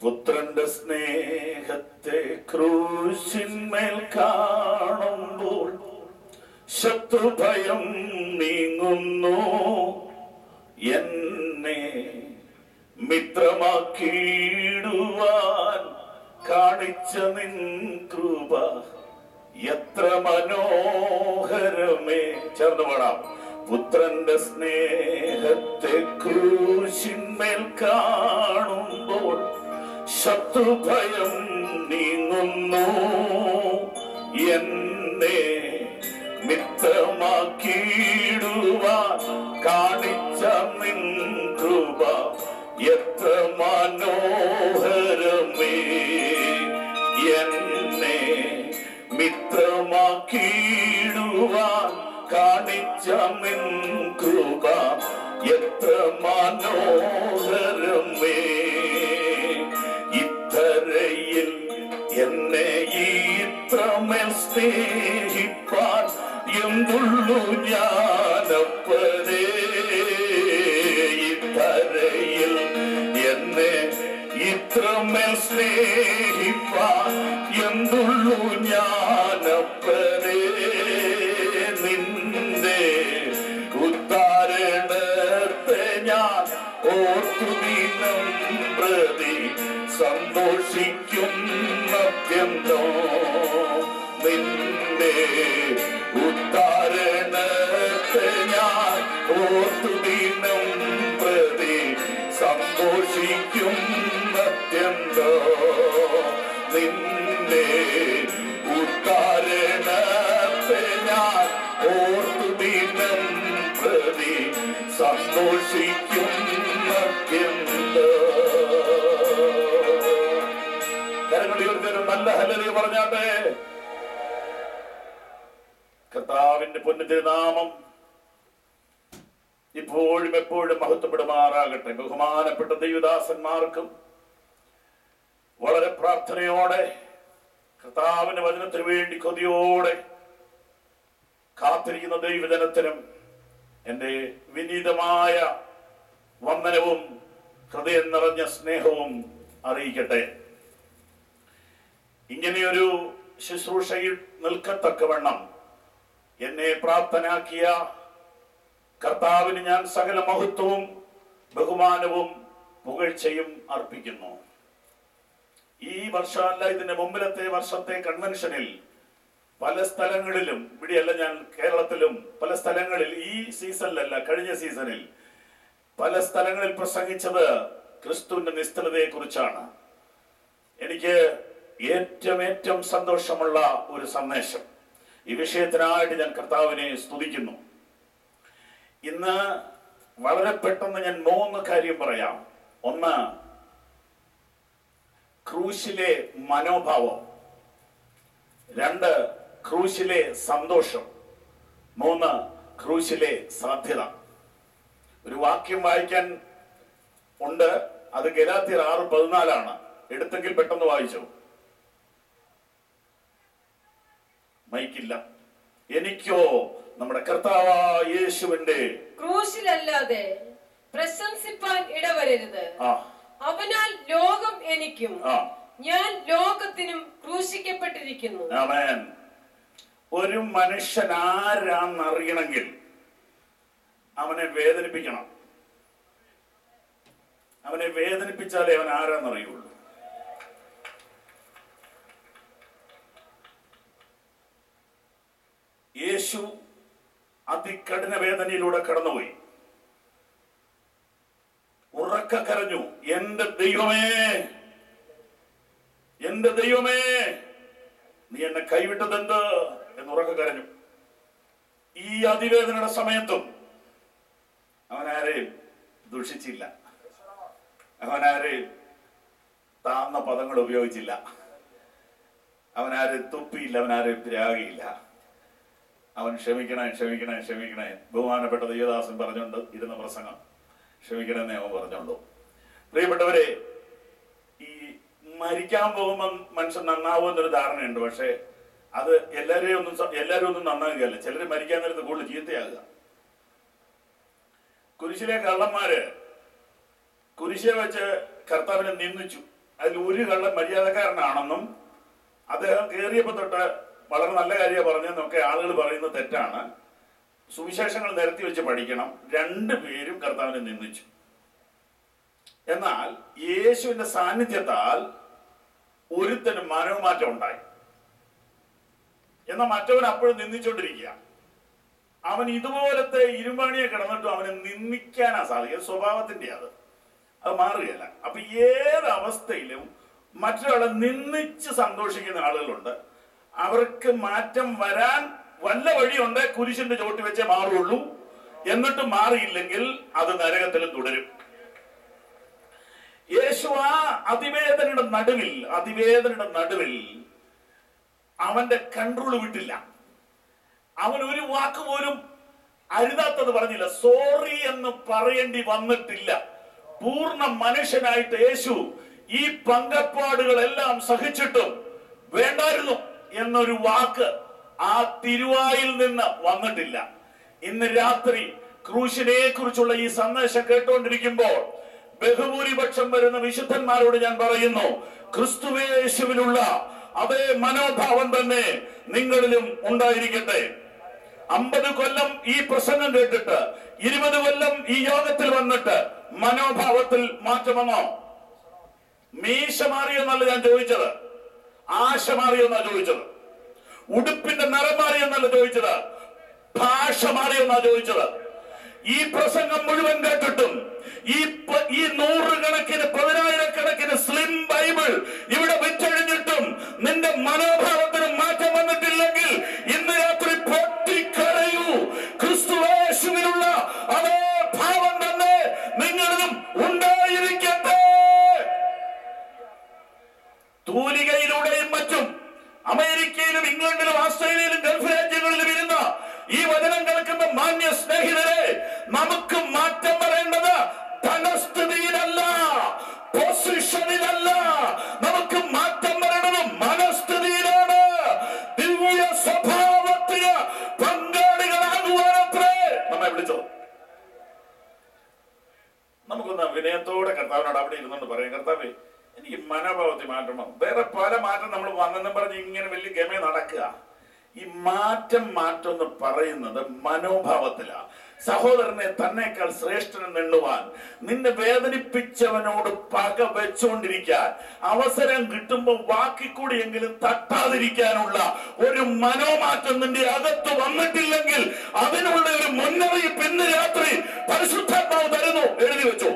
പുത്രന്റെ സ്നേഹത്തെ ക്രൂശിന്മേൽ കാണുമ്പോൾ ശത്രുഭയം നീങ്ങുന്നു എന്നെ മിത്രമാക്കിയിടുവാൻ കാണിച്ച നിൻ കൃപ എത്ര മനോഹരമേ ചേർന്ന് പാടാം പുത്രന്റെ സ്നേഹത്തെ ക്രൂശിന്മേൽ കാണുമ്പോൾ ശത്രുഭയം നീങ്ങുന്നു എന്നെ മിത്രമാക്കിയിടുവാൻ കാണിച്ച നിൻ കൃപ എത്ര മനോഹരമേ എന്നെ മിത്രമാക്കിയിടുവാൻ കാണിച്ച നിൻ കൃപ എത്ര മനോഹരമേ ഇത്തരയിൽ എന്നെ ഇത്രമേൽ സ്നേഹിപ്പാൻ എന്തുള്ളു ഞാനപ്പരേ ഇത്തരയിൽ എന്നെ ഇത്രമേൽ സ്നേഹിപ്പാൻ എന്തുള്ളു ഞാനപ്പരേ നിന്റെ ഉത്താരണത്തെ ഞാൻ ഓർത്തു ദിനം പ്രതി സന്തോഷിക്കുന്നത്യന്തോ നിന്റെ ഉത്താരണത്തെ ഞാൻ ഓർത്തു ദിനം പ്രതി സന്തോഷിക്കുന്നത്യന്തോ നിന്റെ ഉത്താരണത്തെ ഞാൻ ഓർത്തു ദിനം പ്രതി സന്തോഷിക്കുന്നത്യന്തോ കരങ്ങൾ ഉയർത്തിയൊരു നല്ല ഹലലി പറഞ്ഞാട്ടെ കർത്താവിന്റെ പൊന്നു തിരുനാമം ഇപ്പോഴും എപ്പോഴും മഹത്വപ്പെടുമാറാകട്ടെ ബഹുമാനപ്പെട്ട ദൈവദാസന്മാർക്കും വളരെ പ്രാർത്ഥനയോടെ കർത്താവിന്റെ വചനത്തിന് വേണ്ടി കൊതിയോടെ കാത്തിരിക്കുന്ന ദൈവജനത്തിനും എന്റെ വിനീതമായ വന്ദനവും ഹൃദയം നിറഞ്ഞ സ്നേഹവും അറിയിക്കട്ടെ ഇങ്ങനെയൊരു ശുശ്രൂഷയിൽ നിൽക്കത്തക്കവണ്ണം എന്നെ പ്രാപ്തനാക്കിയ കർത്താവിന് ഞാൻ സകല മഹത്വവും ബഹുമാനവും പുകഴ്ചയും അർപ്പിക്കുന്നു ഈ വർഷമല്ല ഇതിന്റെ മുമ്പിലത്തെ വർഷത്തെ കൺവെൻഷനിൽ പല സ്ഥലങ്ങളിലും ഇവിടെയല്ല ഞാൻ കേരളത്തിലും പല സ്ഥലങ്ങളിൽ ഈ സീസണിലല്ല കഴിഞ്ഞ സീസണിൽ പല സ്ഥലങ്ങളിൽ പ്രസംഗിച്ചത് ക്രിസ്തുവിന്റെ നിസ്തലതയെ കുറിച്ചാണ് എനിക്ക് ഏറ്റവും ഏറ്റവും സന്തോഷമുള്ള ഒരു സന്ദേശം ഈ വിഷയത്തിനായിട്ട് ഞാൻ കർത്താവിനെ സ്തുതിക്കുന്നു ഇന്ന് വളരെ പെട്ടെന്ന് ഞാൻ മൂന്ന് കാര്യം പറയാം ഒന്ന് ക്രൂശിലെ മനോഭാവം രണ്ട് ക്രൂശിലെ സന്തോഷം മൂന്ന് ക്രൂശിലെ സാധ്യത ഒരു വാക്യം വായിക്കാൻ ഉണ്ട് അത് ഗലാത്തിയർ ആറ് പതിനാലാണ് എടുത്തെങ്കിൽ പെട്ടെന്ന് വായിച്ചു മൈക്കില്ല എനിക്കോ നമ്മുടെ കർത്താവായ യേശുവിന്റെ ക്രൂശിലല്ലാതെ പ്രശംസിപ്പാൻ ഇടവരരുത് ആ അവനാൽ ലോകം എനിക്കും ആ ഞാൻ ലോകത്തിനും ക്രൂശിക്കപ്പെട്ടിരിക്കുന്നു ആമേൻ ഒരു മനുഷ്യൻ ആരാന്നറിയണമെങ്കിൽ അവനെ വേദനിപ്പിക്കണം അവനെ വേദനിപ്പിച്ചാലേ അവൻ ആരാന്നറിയുള്ളൂ യേശു അതികഠിന വേദനയിലൂടെ കടന്നുപോയി ഉറക്ക കരഞ്ഞു എന്റെ ദൈവമേ എന്റെ ദൈവമേ നീ എന്നെ കൈവിട്ടതെന്ത് എന്ന് ഉറക്ക കരഞ്ഞു ഈ അതിവേദനയുടെ സമയത്തും അവനാരെയും ദുഷിച്ചില്ല അവനാരെയും താന്ന പദങ്ങൾ ഉപയോഗിച്ചില്ല അവനാരെയും തുപ്പിയില്ല അവനാരെയും ത്യാഗിയില്ല അവൻ ക്ഷമിക്കണേ ക്ഷമിക്കണേ ക്ഷമിക്കണേ ബഹുമാനപ്പെട്ട ദൈവദാസൻ പറഞ്ഞുകൊണ്ട് ഇരുന്ന പ്രസംഗം ക്ഷമിക്കണമെന്ന് അവൻ പറഞ്ഞോണ്ടു പ്രിയപ്പെട്ടവരെ ഈ മരിക്കാൻ പോകുമ്പോൾ മനുഷ്യൻ നന്നാവുമെന്നൊരു ധാരണയുണ്ട് പക്ഷേ അത് എല്ലാവരെയും ഒന്നും സ- എല്ലാവരും ഒന്നും നന്നാകുകയല്ല ചിലർ മരിക്കാൻ നേരത്ത് കൂടുതൽ ചീത്തയാകുക കുരിശിലെ കള്ളന്മാര് കുരിശെ വെച്ച് കർത്താവിനെ നിന്ദിച്ചു അതിൽ ഒരു കള്ളൻ മര്യാദക്കാരനാണെന്നും അദ്ദേഹം കയറിയപ്പോ തൊട്ട് വളരെ നല്ല കാര്യം പറഞ്ഞെന്നൊക്കെ ആളുകൾ പറയുന്നത് തെറ്റാണ് സുവിശേഷങ്ങൾ നിരത്തി വെച്ച് പഠിക്കണം രണ്ടു പേരും കർത്താവിനെ നിന്ദിച്ചു എന്നാൽ യേശുവിന്റെ സാന്നിധ്യത്താൽ ഒരുത്തനും മനോമാറ്റം ഉണ്ടായി എന്നാൽ മറ്റവൻ അപ്പോഴും നിന്ദിച്ചുകൊണ്ടിരിക്കുക അവൻ ഇതുപോലത്തെ ഇരുമണിയെ കിടന്നിട്ടും അവനെ നിന്ദിക്കാനാ സാധിക്കുക സ്വഭാവത്തിന്റെ അത് അത് മാറുകയല്ല അപ്പൊ ഏത് അവസ്ഥയിലും മറ്റൊരാളെ നിന്ദിച്ച് സന്തോഷിക്കുന്ന ആളുകളുണ്ട് അവർക്ക് മാറ്റം വരാൻ വല്ല വഴിയുണ്ട് കുരിശിന്റെ ചോട്ടി വെച്ചേ മാറുള്ളൂ എന്നിട്ട് മാറിയില്ലെങ്കിൽ അത് നരകത്തിലും തുടരും യേശു ആ അതിവേദനയുടെ നടുവിൽ അതിവേദനയുടെ നടുവിൽ അവന്റെ കൺട്രോൾ വിട്ടില്ല അവൻ ഒരു വാക്ക് പോലും അരുതാത്തത് പറഞ്ഞില്ല സോറി എന്ന് പറയേണ്ടി വന്നിട്ടില്ല പൂർണ്ണ മനുഷ്യനായിട്ട് യേശു ഈ പങ്കപ്പാടുകളെല്ലാം സഹിച്ചിട്ടും വേണ്ടായിരുന്നു എന്നൊരു വാക്ക് ആ തിരുവായിൽ നിന്ന് വന്നിട്ടില്ല ഇന്ന് രാത്രി ക്രൂശിനെ കുറിച്ചുള്ള ഈ സന്ദേശം കേട്ടുകൊണ്ടിരിക്കുമ്പോൾ ബഹുഭൂരിപക്ഷം വരുന്ന വിശുദ്ധന്മാരോട് ഞാൻ പറയുന്നു ക്രിസ്തുവേശുവിലുള്ള അതേ മനോഭാവം തന്നെ നിങ്ങളിലും ഉണ്ടായിരിക്കട്ടെ അമ്പത് കൊല്ലം ഈ പ്രസംഗം കേട്ടിട്ട് ഇരുപത് കൊല്ലം ഈ യോഗത്തിൽ വന്നിട്ട് മനോഭാവത്തിൽ മാറ്റം വന്നോ മീശ മാറിയെന്നല്ല ഞാൻ ചോദിച്ചത് ആശ മാറിയെന്നാ ചോദിച്ചത് ഉടുപ്പിന്റെ നിറം മാറിയെന്നല്ല ചോദിച്ചത് ഭാഷ മാറിയെന്നാ ചോദിച്ചത് ഈ പ്രസംഗം മുഴുവൻ കേട്ടിട്ടും ഈ പ- ഈ നൂറുകണക്കിന് പതിനായിരക്കണക്കിന് സ്ലിം ബൈബിൾ ഇവിടെ വിറ്റഴിഞ്ഞിട്ടും നിന്റെ മനോഭാവത്തിന് മാറ്റം വന്നിട്ടില്ലെങ്കിൽ ഇന്ന് രാത്രി പൊട്ടിക്കരയൂ ക്രിസ്തുവേശുവിനുള്ള അതേ ഭാവം തന്നെ നിങ്ങളിലും ഉണ്ടായിരിക്കട്ടെ തൂലികയിലൂടെയും മറ്റും അമേരിക്കയിലും ഇംഗ്ലണ്ടിലും ഓസ്ട്രേലിയയിലും ഗൾഫ് രാജ്യങ്ങളിലും ഇരുന്ന ഈ വചനം കേൾക്കുന്ന മാന്യ സ്നേഹിതരെ നമുക്ക് മാറ്റം വരേണ്ടത് ധനസ്ഥിതിയിലല്ല പൊസിഷനിലല്ല നമുക്ക് മാറ്റം വരേണ്ടത് മനസ്ഥിതിയിലാണ് ദിവ്യ സ്വഭാവത്തിന് പങ്കാളികളാകുവാനത്രേ നമ്മെ വിളിച്ചത് നമുക്കൊന്ന് വിനയത്തോടെ കർത്താവിനോട് അവിടെ ഇരുന്നുകൊണ്ട് പറയാം കർത്താവേ എനിക്ക് മനോഭാവത്തിൽ മാറ്റണം വേറെ പല മാറ്റം നമ്മൾ വന്നെന്നും പറഞ്ഞ് ഇങ്ങനെ വലിയ ഗമ നടക്കുക ഈ മാറ്റം മാറ്റം എന്ന് പറയുന്നത് മനോഭാവത്തിലാ സഹോദരനെ തന്നേക്കാൾ ശ്രേഷ്ഠനെന്ന് എണ്ണുവാൻ നിന്നെ വേദനിപ്പിച്ചവനോട് പക വെച്ചുകൊണ്ടിരിക്കാൻ അവസരം കിട്ടുമ്പോൾ വാക്കിക്കൂടിയെങ്കിലും തട്ടാതിരിക്കാനുള്ള ഒരു മനോമാറ്റം നിന്റെ അകത്ത് വന്നിട്ടില്ലെങ്കിൽ അതിനുള്ള ഒരു മുന്നറിയിപ്പ് ഇന്ന് രാത്രി പരിശുദ്ധാത്മാവ് തരുന്നു എഴുതി വെച്ചു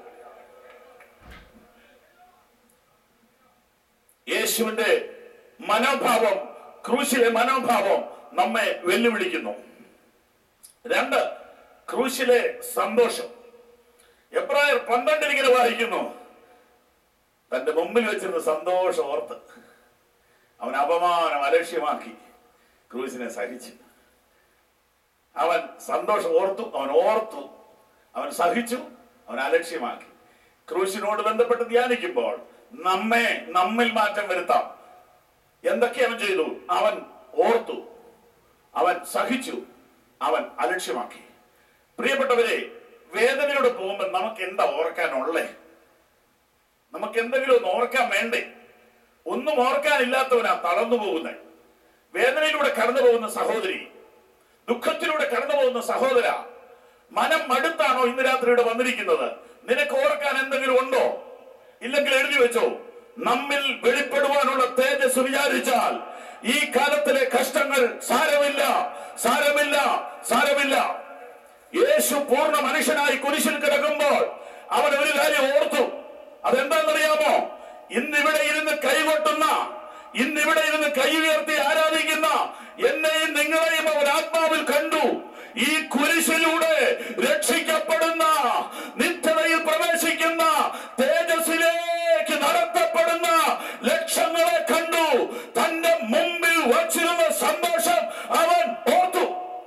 യേശുവിന്റെ മനോഭാവം ക്രൂശിലെ മനോഭാവം നമ്മെ വെല്ലുവിളിക്കുന്നു രണ്ട് ക്രൂശിലെ സന്തോഷം എബ്രായർ പന്ത്രണ്ടിൽ ഇങ്ങനെ വായിക്കുന്നു തന്റെ മുമ്പിൽ വെച്ചിരുന്ന സന്തോഷം ഓർത്ത് അവൻ അപമാനം അലക്ഷ്യമാക്കി ക്രൂശിനെ സഹിച്ചു അവൻ സന്തോഷം ഓർത്തു അവൻ ഓർത്തു അവൻ സഹിച്ചു അവൻ അലക്ഷ്യമാക്കി ക്രൂശിനോട് ബന്ധപ്പെട്ട് ധ്യാനിക്കുമ്പോൾ നമ്മെ നമ്മിൽ മാറ്റം വരുത്താം എന്തൊക്കെ അവൻ ചെയ്തു അവൻ ഓർത്തു അവൻ സഹിച്ചു അവൻ അലക്ഷ്യമാക്കി പ്രിയപ്പെട്ടവരെ വേദനയോട് പോകുമ്പോൾ നമുക്ക് എന്താ ഓർക്കാനുള്ളേ നമുക്ക് എന്തെങ്കിലും ഒന്ന് ഓർക്കാൻ വേണ്ടേ ഒന്നും ഓർക്കാനില്ലാത്തവനാ തളർന്നു പോകുന്നത് വേദനയിലൂടെ കടന്നു പോകുന്ന സഹോദരി ദുഃഖത്തിലൂടെ കടന്നു പോകുന്ന സഹോദര മനം മടുത്താണോ ഇന്ന് രാത്രി ഇവിടെ വന്നിരിക്കുന്നത് നിനക്ക് ഓർക്കാൻ എന്തെങ്കിലും ഉണ്ടോ ഇല്ലെങ്കിൽ എഴുതി വെച്ചോ നമ്മിൽ വെളിപ്പെടുവാനുള്ള തേജസ് വിചാരിച്ചാൽ ഈ കാലത്തിലെ കഷ്ടങ്ങൾ സാരമില്ല സാരമില്ല സാരമില്ല യേശു പൂർണ്ണ മനുഷ്യനായി കുരിശിൽ കിടക്കുമ്പോൾ അവൻ ഒരു കാര്യം ഓർത്തു അതെന്താണെന്നറിയാമോ ഇന്നിവിടെ ഇരുന്ന് കൈകൊട്ടുന്ന ഇന്നിവിടെ ഇരുന്ന് കൈ ഉയർത്തി ആരാധിക്കുന്ന എന്നെയും നിങ്ങളെയും അവൻ ആത്മാവിൽ കണ്ടു ഈ കുരിശിലൂടെ രക്ഷിക്കപ്പെടുന്ന നിത്യതയിൽ പ്രവേശിക്കുന്ന തേജസ്സിലേക്ക് നടത്തപ്പെടുന്ന ലക്ഷങ്ങളെ കണ്ടു തന്റെ മുമ്പിൽ വച്ചിരുന്ന സന്തോഷം അവൻ ഓർത്തു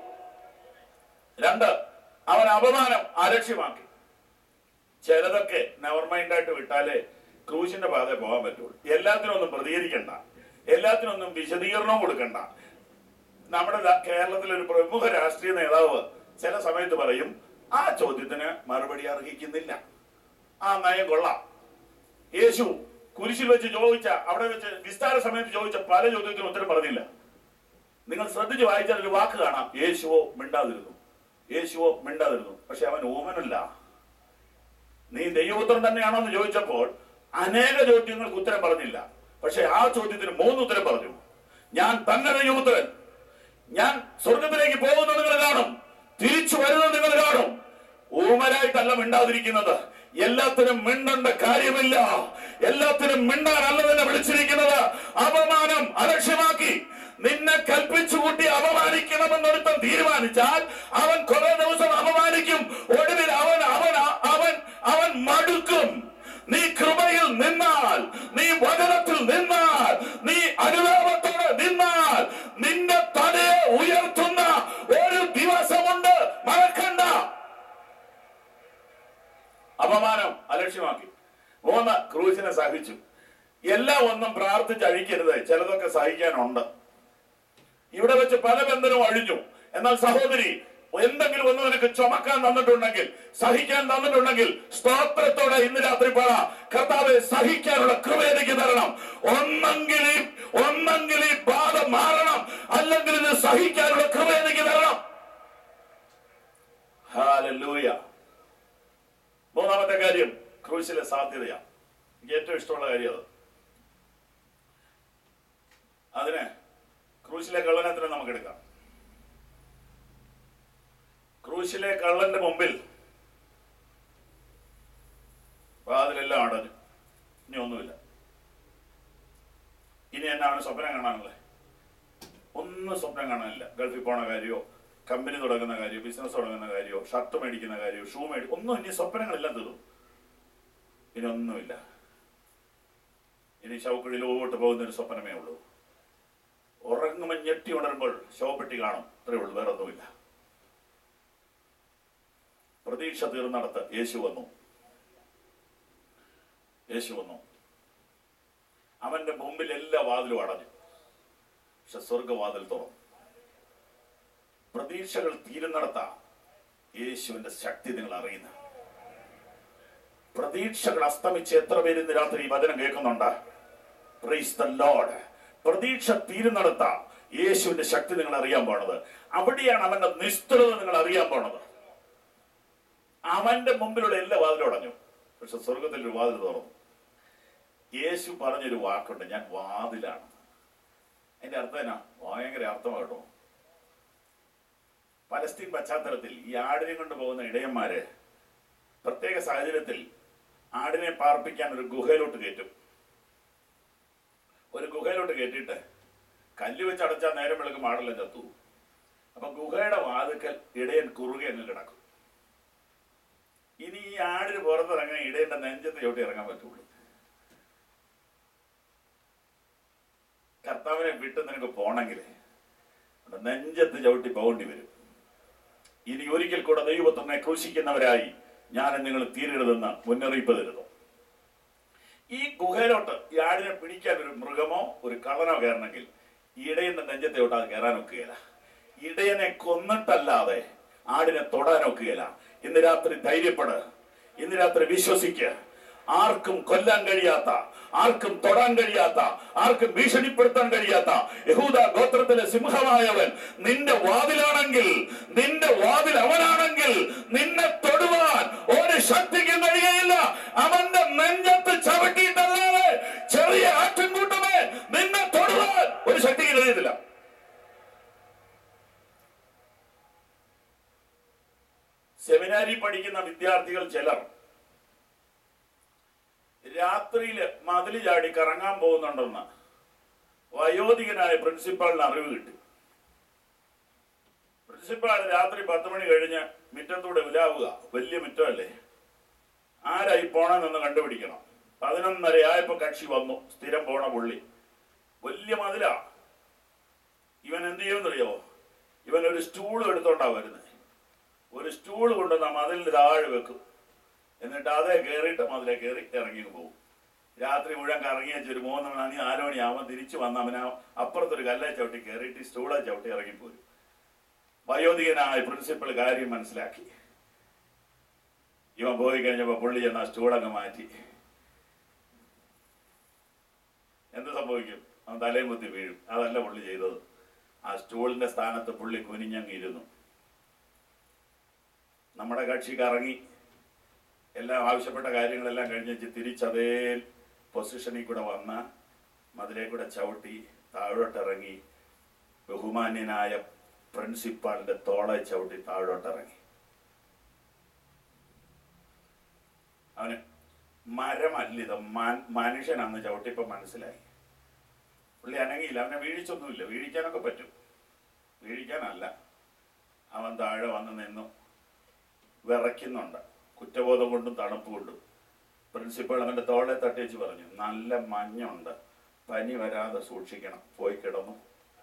രണ്ട് അവൻ അപമാനം അലക്ഷ്യമാക്കി ചിലതൊക്കെ നെവർ മൈൻഡ് ആയിട്ട് വിട്ടാലേ ക്രൂശിന്റെ പാത പോകാൻ പറ്റുള്ളൂ എല്ലാത്തിനും ഒന്നും പ്രതികരിക്കണ്ട എല്ലാത്തിനും ഒന്നും വിശദീകരണവും കൊടുക്കണ്ട നമ്മുടെ ദാ കേരളത്തിലെ ഒരു പ്രമുഖ രാഷ്ട്രീയ നേതാവ് ചില സമയത്ത് പറയും ആ ചോദ്യത്തിന് മറുപടി അർഹിക്കുന്നില്ല ആ നയം കൊള്ളാം യേശു കുരിശിൽ വെച്ച് ചോദിച്ച അവിടെ വെച്ച് വിസ്താര സമയത്ത് ചോദിച്ച പല ചോദ്യത്തിനും ഉത്തരം പറഞ്ഞില്ല നിങ്ങൾ ശ്രദ്ധിച്ച് വായിച്ചാൽ ഒരു വാക്ക് കാണാം യേശുവോ മിണ്ടാതിരുന്നു യേശുവോ മിണ്ടാതിരുന്നു പക്ഷെ അവൻ ഓമനല്ല നീ ദൈവപുത്രൻ തന്നെയാണോ എന്ന് ചോദിച്ചപ്പോൾ അനേക ചോദ്യങ്ങൾക്ക് ഉത്തരം പറഞ്ഞില്ല പക്ഷെ ആ ചോദ്യത്തിന് മൂന്ന് ഉത്തരം പറഞ്ഞു ഞാൻ തന്നെ ദൈവപുത്രൻ ഞാൻ സ്വർഗത്തിലേക്ക് പോകുന്നത് നിങ്ങൾ കാണും തിരിച്ചു വരുന്നത് നിങ്ങൾ കാണും ഊമരായിട്ടല്ല മിണ്ടാതിരിക്കുന്നത് എല്ലാത്തിനും മിണ്ടേണ്ട കാര്യമില്ല എല്ലാത്തിനും മിണ്ടാനല്ല തന്നെ വിളിച്ചിരിക്കുന്നത് അപമാനം അലക്ഷ്യമാക്കി നിന്നെ കൽപ്പിച്ചു കൂട്ടി അപമാനിക്കണമെന്ന് ഒരുത്തൻ തീരുമാനിച്ചാൽ അവൻ കുറെ ദിവസം അപമാനിക്കും ഒടുവിൽ അവൻ അവൻ അവൻ അവൻ മടുക്കും നീ കൃപയിൽ നിന്നാൽ നീ വചനത്തിൽ നിന്നാൽ നീ അനുതാപത്തോടെ നിന്നാൽ നിന്റെ തലയെ ഉയർത്തുന്ന ഒരു ദിവസമുണ്ട് മറക്കണ്ട അപമാനം അലക്ഷ്യമാക്കി മൂന്ന് ക്രൂശിനെ സഹിച്ചു എല്ലാം ഒന്നും പ്രാർത്ഥിച്ച് അഴിക്കരുത് ചിലതൊക്കെ സഹിക്കാനുണ്ട് ഇവിടെ വെച്ച് പല ബന്ധനവും അഴിഞ്ഞു എന്നാൽ സഹോദരി എന്തെങ്കിലും ഒന്ന് നിനക്ക് ചുമക്കാൻ തന്നിട്ടുണ്ടെങ്കിൽ സഹിക്കാൻ തന്നിട്ടുണ്ടെങ്കിൽ സ്തോത്രത്തോടെ ഇന്ന് രാത്രി പറ കർത്താവെ സഹിക്കാനുള്ള കൃപ എനിക്ക് തരണം ഒന്നെങ്കിൽ ഈ- ഒന്നെങ്കിൽ ഈ ബാധ മാറണം അല്ലെങ്കിൽ ഇത് സഹിക്കാനുള്ള കൃപ എനിക്ക് തരണം ഹാലൂയ മൂന്നാമത്തെ കാര്യം ക്രൂശിലെ സാധ്യതയാണ് എനിക്ക് ഏറ്റവും ഇഷ്ടമുള്ള കാര്യം അത് അതിന് ക്രൂശിലെ കള്ളനത്തിന് നമുക്ക് എടുക്കാം ക്രൂശിലെ കള്ളന്റെ മുമ്പിൽ വാതിലെല്ലാം അടഞ്ഞു ഇനി ഒന്നുമില്ല ഇനി എന്നാണ് സ്വപ്നം കാണാനുള്ളത് ഒന്നും സ്വപ്നം കാണാനില്ല ഗൾഫിൽ പോണ കാര്യമോ കമ്പനി തുടങ്ങുന്ന കാര്യമോ ബിസിനസ് തുടങ്ങുന്ന കാര്യമോ ഷർട്ട് മേടിക്കുന്ന കാര്യമോ ഷൂ മേടി ഒന്നും ഇനി സ്വപ്നങ്ങളെല്ലാം തീർന്നു ഇനി ഒന്നുമില്ല ഇനി ശവക്കുഴിയിലോട്ട് പോകുന്ന ഒരു സ്വപ്നമേ ഉള്ളൂ ഉറങ്ങുമ്പോൾ ഞെട്ടി ഉണരുമ്പോൾ ശവപ്പെട്ടി കാണും അത്രേ ഉള്ളൂ വേറെ ഒന്നുമില്ല പ്രതീക്ഷ തീർന്നിടത്ത് യേശു വന്നു യേശു വന്നു അവന്റെ മുമ്പിൽ എല്ലാ വാതിലും അടഞ്ഞു പക്ഷെ സ്വർഗവാതിൽ തുറന്നു പ്രതീക്ഷകൾ തീരുന്നിടത്താ യേശുവിന്റെ ശക്തി നിങ്ങൾ അറിയുന്ന പ്രതീക്ഷകൾ അസ്തമിച്ച് എത്ര പേര് ഇന്ന് രാത്രി ഈ വചനം കേൾക്കുന്നുണ്ട് പ്രൈസ് ദ ലോർഡ് പ്രതീക്ഷ തീരുന്നിടത്ത യേശുവിന്റെ ശക്തി നിങ്ങൾ അറിയാൻ പോണത് അവിടെയാണ് അവന്റെ നിസ്തുലത നിങ്ങൾ അറിയാൻ പോണത് അവന്റെ മുമ്പിലുള്ള എല്ലാ വാതിലും അടഞ്ഞു പക്ഷെ സ്വർഗത്തിൽ ഒരു വാതിൽ തുറന്നു യേശു പറഞ്ഞൊരു വാക്കുണ്ട് ഞാൻ വാതിലാണ് അതിന്റെ അർത്ഥം എന്നാ ഭയങ്കര അർത്ഥമാട്ടോ പലസ്തീൻ പശ്ചാത്തലത്തിൽ ഈ ആടിനെ കൊണ്ട് പോകുന്ന ഇടയന്മാര് പ്രത്യേക സാഹചര്യത്തിൽ ആടിനെ പാർപ്പിക്കാൻ ഒരു ഗുഹയിലോട്ട് കയറ്റും ഒരു ഗുഹയിലോട്ട് കയറ്റിയിട്ട് കല്ല് വെച്ച് അടച്ചാൽ നേരം വെളുക്കും ആടെല്ലാം ചത്തു അപ്പൊ ഗുഹയുടെ വാതുക്കൽ ഇടയൻ കുറുകെ അങ്ങ് കിടക്കും ഇനി ഈ ആടിന് പുറത്തിറങ്ങാൻ ഇടയന്റെ നെഞ്ചത്ത് ചവിട്ടി ഇറങ്ങാൻ പറ്റുള്ളൂ കർത്താവിനെ വിട്ട് നിനക്ക് പോണെങ്കിൽ നെഞ്ചത്ത് ചവിട്ടി പോകേണ്ടി വരും ഇനി ഒരിക്കൽ കൂടെ ദൈവത്തിനെ ക്രൂശിക്കുന്നവരായി ഞാൻ നിങ്ങൾ തീരരുതെന്ന് മുന്നറിയിപ്പ് തരുന്നു ഈ ഗുഹയിലോട്ട് ഈ ആടിനെ പിടിക്കാൻ ഒരു മൃഗമോ ഒരു കള്ളനോ കയറണമെങ്കിൽ ഇടയന്റെ നെഞ്ചത്തെ തൊട്ട് കയറാൻ ഒക്കുകയില്ല ഇടയനെ കൊന്നിട്ടല്ലാതെ ആടിനെ തൊടാൻ ഒക്കുകയില്ല ഇന്ന് രാത്രി ധൈര്യപ്പെട് ഇന്ന് രാത്രി വിശ്വസിക്കുക ആർക്കും കൊല്ലാൻ കഴിയാത്ത ആർക്കും തൊടാൻ കഴിയാത്ത ആർക്കും ഭീഷണിപ്പെടുത്താൻ കഴിയാത്ത യഹൂദ ഗോത്രത്തിലെ സിംഹമായവൻ നിന്റെ വാതിലാണെങ്കിൽ നിന്റെ വാതിൽ അവനാണെങ്കിൽ നിന്നെ തൊടുവാൻ ഒരു ശക്തിക്കും കഴിയുകയില്ല അവന്റെ നെഞ്ചത്ത് ചവിട്ടിയിട്ടല്ലാതെ ചെറിയ ആട്ടിൻകൂട്ടമേ നിന്നെ തൊടുവാൻ ഒരു ശക്തിക്ക് കഴിയത്തില്ല സെമിനാരി പഠിക്കുന്ന വിദ്യാർത്ഥികൾ ചിലർ രാത്രിയില് മതില് ചാടി കറങ്ങാൻ പോകുന്നുണ്ടെന്ന് വയോധികനായ പ്രിൻസിപ്പാളിന് അറിവ് കിട്ടി പ്രിൻസിപ്പാൾ രാത്രി പത്ത് മണി കഴിഞ്ഞ് മുറ്റത്തൂടെ വിലാവുക വലിയ മുറ്റമല്ലേ ആരായി പോണെന്നൊന്ന് കണ്ടുപിടിക്കണം പതിനൊന്നര ആയപ്പോ കക്ഷി വന്നു സ്ഥിരം പോണ പുള്ളി വലിയ മതിലാ ഇവൻ എന്ത് ചെയ്യുമെന്നറിയോ ഇവൻ ഒരു സ്റ്റൂൾ എടുത്തോണ്ടാ വരുന്നത് ഒരു സ്റ്റൂൾ കൊണ്ടുവന്ന മതിലിന് താഴെ വെക്കും എന്നിട്ട് അതേ കയറിയിട്ട് മതിലെ കയറി ഇറങ്ങി പോകും രാത്രി മുഴുവൻ കറങ്ങി വെച്ച് ഒരു മൂന്ന് മണി നാല് മണിയാവുമ്പോൾ തിരിച്ചു വന്ന് അവൻ ആ അപ്പുറത്തൊരു കല്ലെ ചവിട്ടി കയറിയിട്ട് ഈ സ്റ്റൂളെ ചവിട്ടി ഇറങ്ങിപ്പോരും വയോധികനായ പ്രിൻസിപ്പൾ കാര്യം മനസ്സിലാക്കി ഇവൻ പോയി കഴിഞ്ഞപ്പോൾ പുള്ളി ചെന്ന സ്റ്റൂളങ്ങ് മാറ്റി സംഭവിക്കും അവൻ തലയും കുത്തി വീഴും അതല്ല പുള്ളി ചെയ്തത് ആ സ്റ്റൂളിന്റെ സ്ഥാനത്ത് പുള്ളി കുനിഞ്ഞങ്ങ് ഇരുന്നു നമ്മുടെ കക്ഷി കറങ്ങി എല്ലാം ആവശ്യപ്പെട്ട കാര്യങ്ങളെല്ലാം കഴിഞ്ഞ് തിരിച്ചതേ പൊസിഷനിൽ കൂടെ വന്ന മതിലെ കൂടെ ചവിട്ടി താഴോട്ടിറങ്ങി ബഹുമാന്യനായ പ്രിൻസിപ്പാളിന്റെ തോളെ ചവിട്ടി താഴോട്ടിറങ്ങി അവന് മരമല്ലിത് മൻ- മനുഷ്യനാന്ന് ചവിട്ടിയപ്പോ മനസ്സിലായി പുള്ളി അനങ്ങിയില്ല അവനെ വീഴിച്ചൊന്നുമില്ല വീഴിക്കാനൊക്കെ പറ്റും വീഴിക്കാനല്ല അവൻ താഴെ വന്ന് നിന്നു വിറയ്ക്കുന്നുണ്ട് കുറ്റബോധം കൊണ്ടും തണുപ്പ് കൊണ്ടും പ്രിൻസിപ്പൾ അവന്റെ തോളെ തട്ടിച്ച് പറഞ്ഞു നല്ല മഞ്ഞുണ്ട് പനി വരാതെ സൂക്ഷിക്കണം പോയി കിടന്നു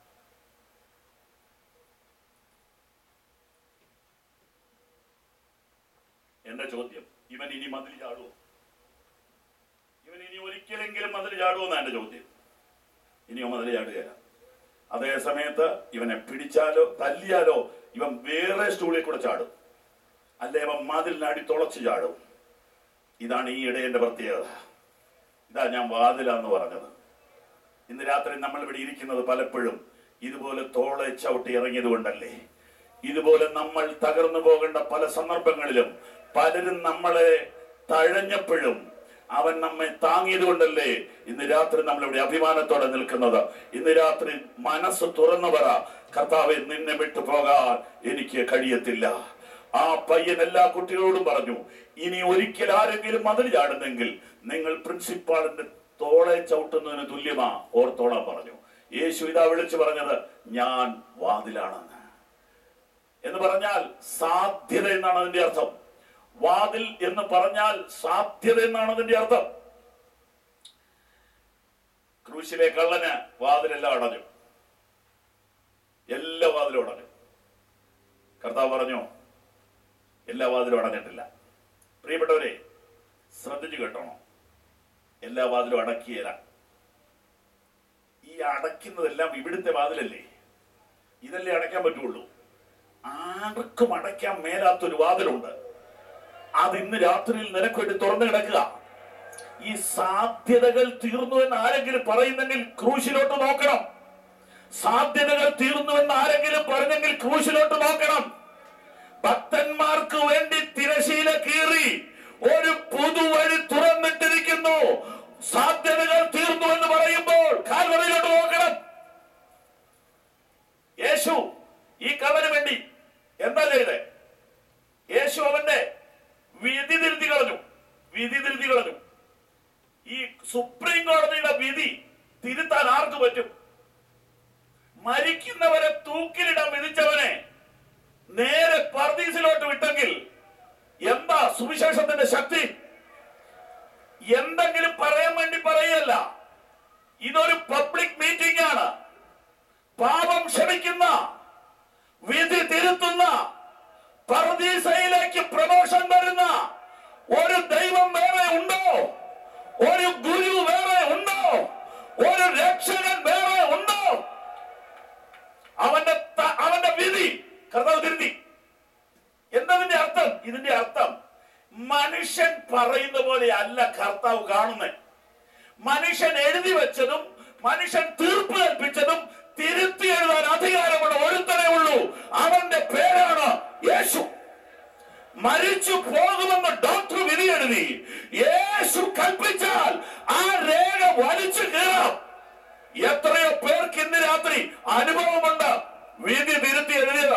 എന്റെ ചോദ്യം ഇവൻ ഇനി മതിൽ ചാടുവോ ഇവൻ ഇനി ഒരിക്കലെങ്കിലും മതിൽ ചാടുമോ എന്നാ എന്റെ ചോദ്യം ഇനിയോ മതിൽ ചാടുകയില്ല അതേ സമയത്ത് ഇവനെ പിടിച്ചാലോ തല്ലിയാലോ ഇവൻ വേറെ സ്റ്റൂളിൽ കൂടെ ചാടും അല്ലെ അവൻ മതിലിനടി തുളച്ച് ചാടും ഇതാണ് ഈ ഇടയന്റെ പ്രത്യേകത ഇതാ ഞാൻ വാതിലാന്ന് പറഞ്ഞത് ഇന്ന് രാത്രി നമ്മൾ ഇവിടെ ഇരിക്കുന്നത് പലപ്പോഴും ഇതുപോലെ തോളെ ചവിട്ടി ഇറങ്ങിയത് കൊണ്ടല്ലേ ഇതുപോലെ നമ്മൾ തകർന്നു പോകേണ്ട പല സന്ദർഭങ്ങളിലും പലരും നമ്മളെ തഴഞ്ഞപ്പോഴും അവൻ നമ്മെ താങ്ങിയത് കൊണ്ടല്ലേ ഇന്ന് രാത്രി നമ്മൾ ഇവിടെ അഭിമാനത്തോടെ നിൽക്കുന്നത് ഇന്ന് രാത്രി മനസ്സ് തുറന്നു പറ കർത്താവെ നിന്നെ വിട്ടു പോകാൻ എനിക്ക് കഴിയത്തില്ല ആ പയ്യൻ എല്ലാ കുട്ടികളോടും പറഞ്ഞു ഇനി ഒരിക്കൽ ആരെങ്കിലും മതിൽ ചാടുന്നെങ്കിൽ നിങ്ങൾ പ്രിൻസിപ്പാളിന്റെ തോളെ ചവിട്ടുന്നതിന് തുല്യമാ ഓർത്തോളാൻ പറഞ്ഞു യേശു ഇതാ വിളിച്ചു പറഞ്ഞത് ഞാൻ വാതിലാണെന്ന് എന്ന് പറഞ്ഞാൽ സാധ്യത എന്നാണ് അതിന്റെ അർത്ഥം വാതിൽ എന്ന് പറഞ്ഞാൽ സാധ്യത എന്നാണ് അതിന്റെ അർത്ഥം ക്രൂശിലെ കള്ളന് വാതിലെല്ലാം അടഞ്ഞു എല്ലാ വാതിലും അടഞ്ഞു കർത്താവ് പറഞ്ഞു എല്ലാ വാതിലും അടഞ്ഞിട്ടില്ല പ്രിയപ്പെട്ടവരെ ശ്രദ്ധിച്ചു കേട്ടോണം എല്ലാ വാതിലും അടക്കിയല്ല ഈ അടയ്ക്കുന്നതെല്ലാം ഇവിടുത്തെ വാതിലല്ലേ ഇതല്ലേ അടയ്ക്കാൻ പറ്റുള്ളൂ ആർക്കും അടയ്ക്കാൻ മേലാത്തൊരു വാതിലുണ്ട് അത് ഇന്ന് രാത്രിയിൽ നിനക്ക് വേണ്ടി തുറന്നു കിടക്കുക ഈ സാധ്യതകൾ തീർന്നു എന്ന് ആരെങ്കിലും പറയുന്നെങ്കിൽ ക്രൂശിലോട്ട് നോക്കണം സാധ്യതകൾ തീർന്നു എന്ന് ആരെങ്കിലും പറഞ്ഞെങ്കിൽ ക്രൂശിലോട്ട് നോക്കണം ഭക്തന്മാർക്ക് വേണ്ടി തിരശീല കീറി ഒരു പുതുവഴി തുറന്നിട്ടിരിക്കുന്നു സാധ്യതകൾ തീർന്നു എന്ന് പറയുമ്പോൾ കാൽവറിയിലോട്ട് നോക്കണം യേശു ഈ കള്ളന് വേണ്ടി എന്താ ചെയ്തേ യേശു അവന്റെ വിധി തിരുത്തി കളഞ്ഞു വിധി തിരുത്തി കളഞ്ഞു ഈ സുപ്രീം കോടതിയുടെ വിധി തിരുത്താൻ ആർക്ക് പറ്റും മരിക്കുന്നവരെ തൂക്കിലിടാൻ വിധിച്ചവനെ നേരെ പർദീസിലോട്ട് വിട്ടെങ്കിൽ എന്താ സുവിശേഷത്തിന്റെ ശക്തി എന്തെങ്കിലും പറയാൻ വേണ്ടി പറയല്ല ഇതൊരു പബ്ലിക് മീറ്റിംഗ് ആണ് പാപം ക്ഷമിക്കുന്ന വിധി തിരുത്തുന്ന പർദീസയിലേക്ക് പ്രമോഷൻ വരുന്ന ഒരു ദൈവം വേറെ ഉണ്ടോ ഒരു ഗുരു വേറെ ഉണ്ടോ ഒരു രക്ഷകൻ വേറെ ഉണ്ടോ അവന്റെ ത- അവന്റെ വിധി കർത്താവ് തിരുത്തി എന്നതിന്റെ അർത്ഥം ഇതിന്റെ അർത്ഥം മനുഷ്യൻ പറയുന്ന പോലെ അല്ല കർത്താവ് കാണുന്നത് മനുഷ്യൻ എഴുതി വെച്ചതും മനുഷ്യൻ തീർപ്പ് കൽപ്പിച്ചതും തിരുത്തി എഴുതാൻ അധികാരമുള്ള ഒരുത്തനേ ഉള്ളൂ അവന്റെ പേരാണ് യേശു മരിച്ചു പോകുമെന്ന് ഡോക്ടർ വിധി എഴുതി യേശു കൽപ്പിച്ചാൽ ആ രേഖ വലിച്ചു കീറാം എത്രയോ പേർക്ക് ഇന്ന് രാത്രി അനുഭവമുണ്ട് വിധി തിരുത്തി എഴുതിയത്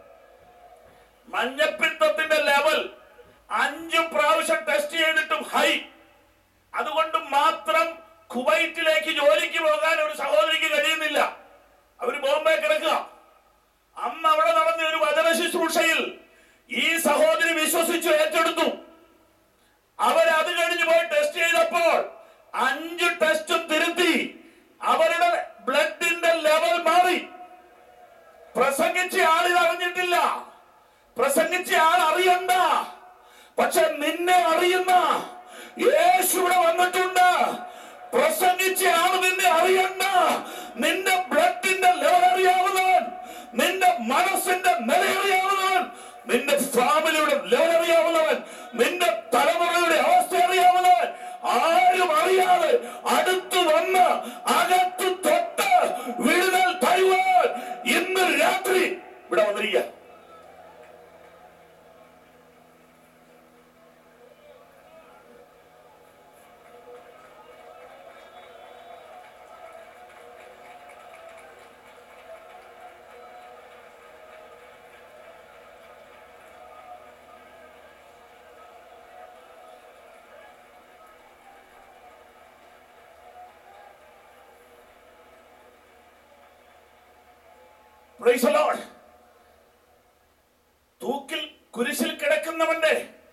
മഞ്ഞപ്പിത്തത്തിന്റെ ലെവൽ അഞ്ചു പ്രാവശ്യം ടെസ്റ്റ് ചെയ്തിട്ടും ഹൈ അതുകൊണ്ട് മാത്രം കുവൈറ്റിലേക്ക് ജോലിക്ക് പോകാൻ ഒരു സഹോദരിക്ക് കഴിയുന്നില്ല അവര് ബോംബെ കിടക്കുക അന്ന് അവിടെ നടന്ന ഒരു വചന ശുശ്രൂഷയിൽ ഈ സഹോദരി വിശ്വസിച്ചു ഏറ്റെടുത്തു അവരത് കഴിഞ്ഞ് പോയി ടെസ്റ്റ് ചെയ്തപ്പോൾ അഞ്ച് ടെസ്റ്റും തിരുത്തി അവരുടെ ബ്ലഡിന്റെ ലെവൽ മാറി പ്രസംഗിച്ച ആളിത് അറിഞ്ഞിട്ടില്ല പ്രസംഗിച്ച ആൾ അറിയണ്ട പക്ഷെ നിന്നെ അറിയുന്ന യേശു ഇവിടെ വന്നിട്ടുണ്ട് പ്രസംഗിച്ച ആൾ നിന്നെ അറിയണ്ട നിന്റെ ബ്ലഡിന്റെ ലെവൽ അറിയാവുന്നവൻ നിന്റെ മനസ്സിന്റെ നില അറിയാവുന്നവൻ നിന്റെ ഫാമിലിയുടെ ലെവൽ അറിയാവുന്നവൻ നിന്റെ തലമുറയുടെ അവസ്ഥ അറിയാവുന്നവൻ ആരും അറിയാതെ അടുത്തു വന്ന് അകലെ Praise the Lord. തൂക്കിൽ കുരിശിൽ കിടക്കുന്നവന്റെ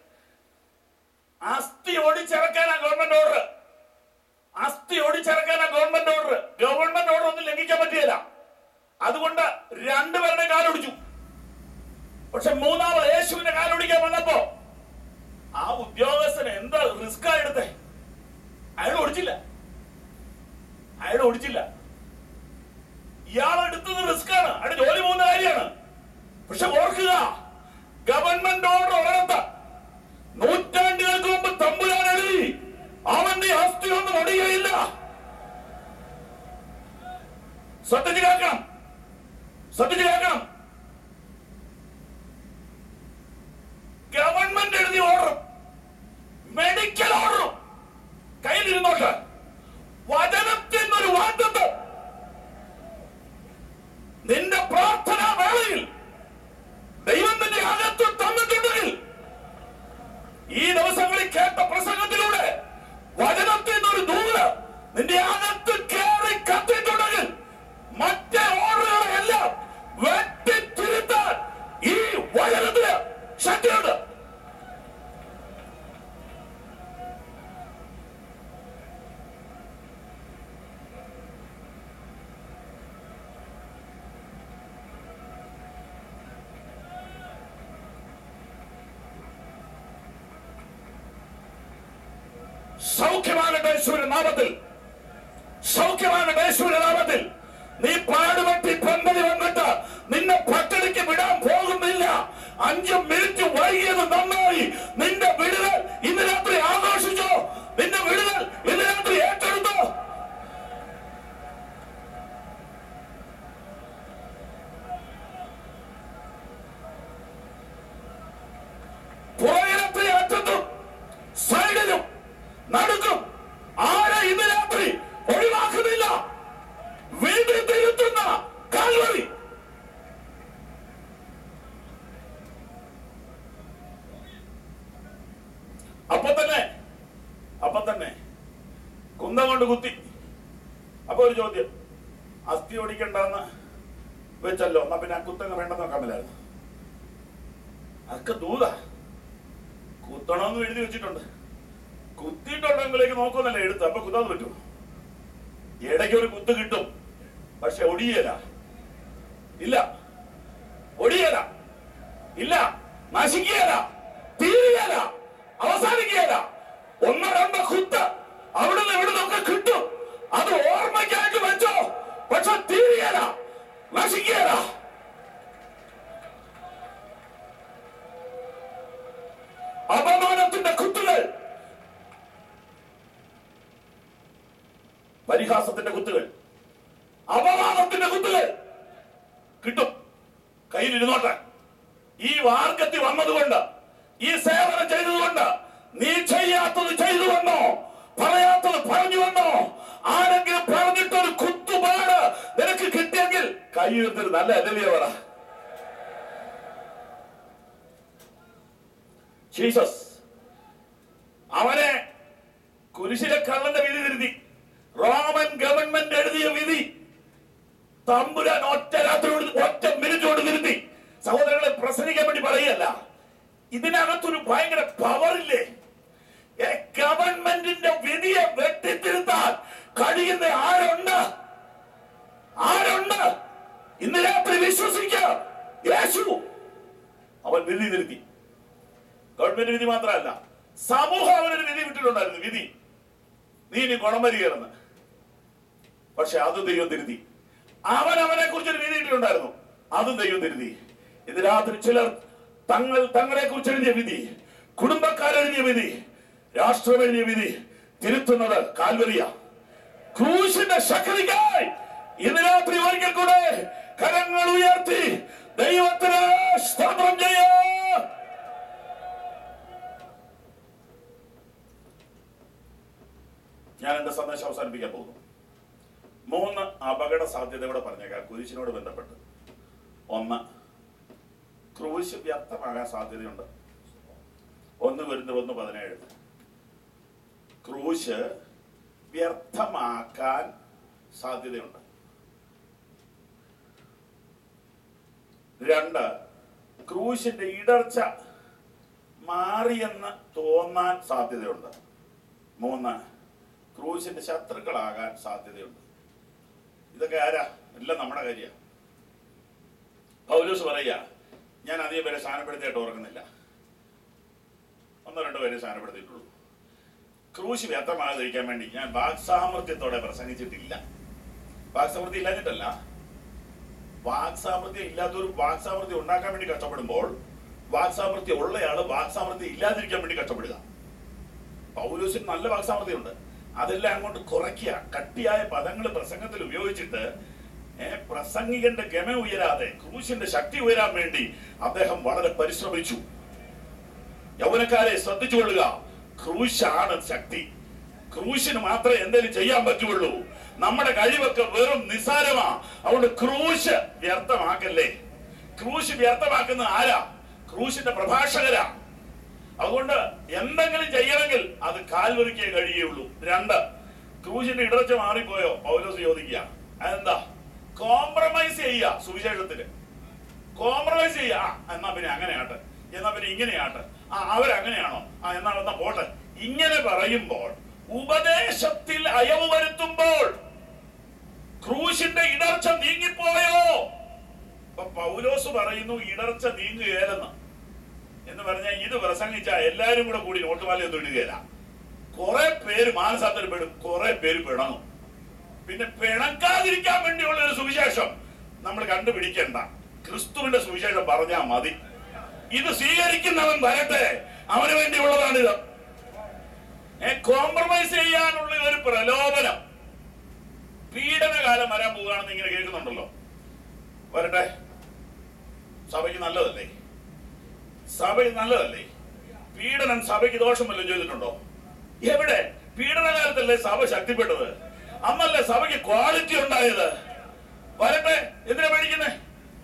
അസ്ഥി ഓടിച്ചിറക്കാനാ ഗവൺമെന്റ് ഓർഡർ അസ്ഥി ഓടിച്ചിറക്കാനാ ഗവൺമെന്റ് ഓർഡർ ഗവൺമെന്റ് ഓർഡർ ഒന്നും ലംഘിക്കാൻ പറ്റിയല്ല അതുകൊണ്ട് രണ്ടുപേരുടെ കാലൊടിച്ചു പക്ഷെ മൂന്നാമത് യേശുവിന്റെ കാലൊടിക്കാൻ വന്നപ്പോ ആ ഉദ്യോഗസ്ഥന് എന്താ റിസ്ക് എടുത്തേ അയാൾ ഓടിച്ചില്ല അയാൾ ഓടിച്ചില്ല ഇയാൾ എടുത്തത് റിസ്ക് ആണ് അയാൾ ജോലി പോകുന്ന കാര്യമാണ് പക്ഷെ ഓർക്കുക ഗവൺമെന്റ് ഓർഡർ ഒരിടത്ത് നൂറ്റാണ്ടുകൾക്ക് മുമ്പ് തമ്പുരാൻ എഴുതി അവന്റെ അസ്ഥി ഒന്നും ഒടിയുകയില്ല ശ്രദ്ധിച്ച് കേൾക്കണം ശ്രദ്ധിച്ച് കേൾക്കണം ഗവൺമെന്റ് എഴുതിയ ഓർഡറും മെഡിക്കൽ ഓർഡറും കയ്യിലിരുന്നോട്ട് വചനത്തിൽ ഒരു വാദത്വം നിന്റെ പ്രാർത്ഥനാ വേളയിൽ ദൈവം നിന്റെ അകത്ത് തന്നിട്ടുണ്ടെങ്കിൽ ഈ ദിവസങ്ങളിൽ കേട്ട പ്രസംഗത്തിലൂടെ വചനത്തിൽ നിന്നൊരു ദൂര് നിന്റെ അകത്ത് കയറി കത്തിയിട്ടുണ്ടെങ്കിൽ മറ്റേ ഓർഡറുകളെല്ലാം വെട്ടിത്തിരുത്താൻ ഈ വചനത്തിന് ശക്തിയുണ്ട് സൗഖ്യമാകട്ടെ യേശുവിന്റെ നാമത്തിൽ സൗഖ്യമാകട്ടെ യേശുവിന്റെ നാമത്തിൽ നീ പാടുപെട്ടി പന്തലി വന്നിട്ട് നിന്നെ പട്ടിണിക്ക് വിടാൻ പോകുന്നില്ല അഞ്ചു മിനിറ്റ് വൈകിയത് നന്നായി നിന്റെ വിടുതൽ ഇന്ന് രാത്രി ആഘോഷിച്ചോ നിന്റെ വിടുതൽ ഇന്ന് രാത്രി ഏറ്റെടുത്തോ പുറകിലത്തെ അറ്റത്തും സൈഡിലും നടുക്കും ആരെ ഇന്ന് രാത്രി ഒഴിവാക്കുന്നില്ല വീണ്ടും തിരുത്തുന്ന കാൽവറി അപ്പൊ തന്നെ അപ്പൊ തന്നെ കുന്തം കൊണ്ട് കുത്തി അപ്പൊ ഒരു ചോദ്യം അസ്ഥി ഓടിക്കണ്ടെന്ന് വെച്ചല്ലോ എന്നാ പിന്നെ ആ കുത്തങ്ങ് വേണ്ടെന്ന് നോക്കാൻ പറ്റില്ലായിരുന്നു അതൊക്കെ ദൂത കുത്തണമെന്ന് എഴുതി വെച്ചിട്ടുണ്ട് കുത്തിയിട്ടുണ്ടെങ്കിലേക്ക് നോക്കുന്നല്ലേ എടുത്ത് അപ്പൊ കുത്താൻ പറ്റുമോ ഇടയ്ക്ക് ഒരു കുത്ത് കിട്ടും പക്ഷെ ഒടിയല ഇല്ല ഒടിയല ഇല്ല നശിക്കുകയല്ല തീരുകയല്ല അവസാനിക്കുകയല്ല ഒന്നോ രണ്ടോ കുത്ത് അവിടുന്ന് ഇവിടുന്നൊക്കെ കിട്ടും അത് ഓർമ്മയ്ക്കായിട്ട് വെച്ചോ പക്ഷെ തീരുകയല്ല നശിക്കുകയല്ല അപമാനത്തിന്റെ കുത്തുകൾ പരിഹാസത്തിന്റെ കുത്തുകൾ അപമാനത്തിന്റെ കുത്തുകൾ കിട്ടും കയ്യിലിരുന്നോട്ടെ ഈ വാർക്കത്തിൽ വന്നതുകൊണ്ട് ഈ സേവനം ചെയ്തതുകൊണ്ട് നീ ചെയ്യാത്തത് ചെയ്തുവെന്നോ പറയാത്തത് പറഞ്ഞുവെന്നോ ആരെങ്കിലും പറഞ്ഞിട്ടൊരു കുത്തുപാട് നിനക്ക് കിട്ടിയെങ്കിൽ കൈയെടുത്തൊരു നല്ല അല്ലല്ലേ പറ ജീസസ് അവനെ കുരിശിലെ കള്ളന്റെ വിധി തിരുത്തി റോമൻ ഗവൺമെന്റ് എഴുതിയ വിധി തമ്പുരാൻ ഒറ്റ രാത്രി കൊണ്ട് ഒറ്റ മിനിറ്റ് കൊണ്ട് തിരുത്തി സഹോദരങ്ങളെ പ്രസംഗിക്കാൻ വേണ്ടി പറയുകയല്ല ഇതിനകത്തൊരു ഭയങ്കര പവർ ഇല്ലേ ഏ, ഗവൺമെന്റിന്റെ വിധിയെ വെട്ടിത്തിരുത്താൻ കഴിയുന്ന ആരുണ്ട് ആരുണ്ട് ഇന്ന് രാത്രി വിശ്വസിക്കുക യേശു അവൻ വിധി തിരുത്തി ഗവൺമെന്റ് വിധി മാത്രമല്ല സമൂഹം അവനൊരു വിധി വിട്ടിട്ടുണ്ടായിരുന്നു വിധി നീ ഇനി ഗുണം വരികയെന്ന് പക്ഷെ അത് ദൈവം തിരുത്തി അവൻ അവനെ കുറിച്ച് ഒരു വിധി ഇട്ടിട്ടുണ്ടായിരുന്നു അതും ദൈവം തിരുത്തി ഇത് രാത്രി ചിലർ തങ്ങൾ തങ്ങളെ കുറിച്ച് എഴുതിയ വിധി കുടുംബക്കാരെഴുതിയ വിധി രാഷ്ട്രം എഴുതിയ വിധി തിരുത്തുന്നത് കാൽവരിയ ക്രൂശിന്റെ ശക്തിക്കായി ഇന്ന് രാത്രി ഒരിക്കൽ കൂടെ കരങ്ങൾ ഉയർത്തി ദൈവത്തിന് സ്തോത്രം ചെയ്യാം ഞാൻ എന്റെ സന്ദേശം അവസാനിപ്പിക്കാൻ പോകുന്നു മൂന്ന് അപകട സാധ്യതയോടെ പറഞ്ഞേക്കാം കുരിശിനോട് ബന്ധപ്പെട്ട് ഒന്ന് ക്രൂശ് വ്യക്തമാകാൻ സാധ്യതയുണ്ട് ഒന്ന് വരുന്നത് ഒന്ന് പതിനേഴ് ക്രൂശ് വ്യർത്ഥമാക്കാൻ സാധ്യതയുണ്ട് രണ്ട് ക്രൂശിന്റെ ഇടർച്ച മാറിയെന്ന് തോന്നാൻ സാധ്യതയുണ്ട് മൂന്ന് ക്രൂശിന്റെ ശത്രുക്കളാകാൻ സാധ്യതയുണ്ട് ഇതൊക്കെ ആരാ എല്ലാം നമ്മുടെ കാര്യമാണ് പൗലൂസ് പറയുക ഞാൻ അധികം പേരെ സ്ഥാനപ്പെടുത്തിയിട്ട് ഓർക്കുന്നില്ല ഒന്നോ രണ്ടോ പേരെ സ്ഥാനപ്പെടുത്തിയിട്ടുള്ളൂ ക്രൂശ് വ്യക്തമാകാതിരിക്കാൻ വേണ്ടി ഞാൻ വാക്സാമർത്ഥ്യത്തോടെ പ്രസംഗിച്ചിട്ടില്ല വാക്സാമർത്ഥ്യം ഇല്ലാഞ്ഞിട്ടല്ല വാക്സാമർത്ഥ്യം ഇല്ലാത്തൊരു വാക്സാമർത്ഥ്യം ഉണ്ടാക്കാൻ വേണ്ടി കഷ്ടപ്പെടുമ്പോൾ വാക്സാമർത്ഥ്യം ഉള്ളയാള് വാക്സാമർത്ഥ്യം ഇല്ലാതിരിക്കാൻ വേണ്ടി കഷ്ടപ്പെടുക പൗലോസിന് നല്ല വാക്സാമർത്ഥ്യമുണ്ട് അതെല്ലാം അങ്ങോട്ട് കുറയ്ക്കുക കട്ടിയായ പദങ്ങൾ പ്രസംഗത്തിൽ ഉപയോഗിച്ചിട്ട് ഏ, പ്രസംഗികന്റെ ഗമ ഉയരാതെ ക്രൂശിന്റെ ശക്തി ഉയരാൻ വേണ്ടി അദ്ദേഹം വളരെ പരിശ്രമിച്ചു യൗവനക്കാരെ ശ്രദ്ധിച്ചുകൊള്ളുക ക്രൂശാണ് ശക്തി ക്രൂശിന് മാത്രമേ എന്തെങ്കിലും ചെയ്യാൻ പറ്റുള്ളൂ നമ്മുടെ കഴിവൊക്കെ വെറും നിസാരമാ അതുകൊണ്ട് ക്രൂശ് വ്യർത്ഥമാക്കല്ലേ ക്രൂശ് വ്യർത്ഥമാക്കുന്ന ആരാ ക്രൂശിന്റെ പ്രഭാഷകരാ അതുകൊണ്ട് എന്തെങ്കിലും ചെയ്യണമെങ്കിൽ അത് കാൽവരിക്കേ കഴിയുള്ളൂ രണ്ട് ക്രൂശിന്റെ ഇടർച്ച മാറിപ്പോയോ പൗലോസ് ചോദിക്കുക അതെന്താ കോംപ്രമൈസ് ചെയ്യുക സുവിശേഷത്തിന് കോംപ്രമൈസ് ചെയ്യുക ആ, എന്നാ പിന്നെ അങ്ങനെ ആട്ടെ എന്നാ പിന്നെ ഇങ്ങനെ ആട്ടെ ആ അവരങ്ങനെയാണോ ആ എന്നാ എന്നാ പോട്ടെ ഇങ്ങനെ പറയുമ്പോൾ ഉപദേശത്തിൽ അയവ് വരുത്തുമ്പോൾ ക്രൂശിന്റെ ഇടർച്ച നീങ്ങിപ്പോയോ അപ്പൊ പൗലോസ് പറയുന്നു ഇടർച്ച നീങ്ങുകയല്ലെന്ന് എന്ന് പറഞ്ഞാൽ ഇത് പ്രസംഗിച്ച എല്ലാരും കൂടെ കൂടി നോട്ടുമാല ഒന്നും ഇടുകയില്ല കുറെ പേര് മാനസാന്തരപ്പെടും കുറെ പേര് പിണങ്ങും പിന്നെ പിണക്കാതിരിക്കാൻ വേണ്ടിയുള്ള ഒരു സുവിശേഷം നമ്മൾ കണ്ടുപിടിക്കണ്ട ക്രിസ്തുവിന്റെ സുവിശേഷം പറഞ്ഞാൽ മതി ഇത് സ്വീകരിക്കുന്നവൻ വരട്ടെ അവന് വേണ്ടിയുള്ളതാണിത് കോംപ്രമൈസ് ചെയ്യാനുള്ള ഒരു പ്രലോഭനം പീഡനകാലം വരാൻ പോവുകയാണെന്ന് ഇങ്ങനെ കേൾക്കുന്നുണ്ടല്ലോ വരട്ടെ സഭയ്ക്ക് നല്ലതല്ലേ സഭ നല്ലതല്ലേ പീഡനം സഭയ്ക്ക് ദോഷമല്ലോ ചെയ്തിട്ടുണ്ടോ എവിടെ പീഡനകാലത്തല്ലേ സഭ ശക്തിപ്പെട്ടത് അന്നല്ലേ സഭയ്ക്ക് ക്വാളിറ്റി ഉണ്ടായത് വരട്ടെ എന്തിനാ പേടിക്കുന്നേ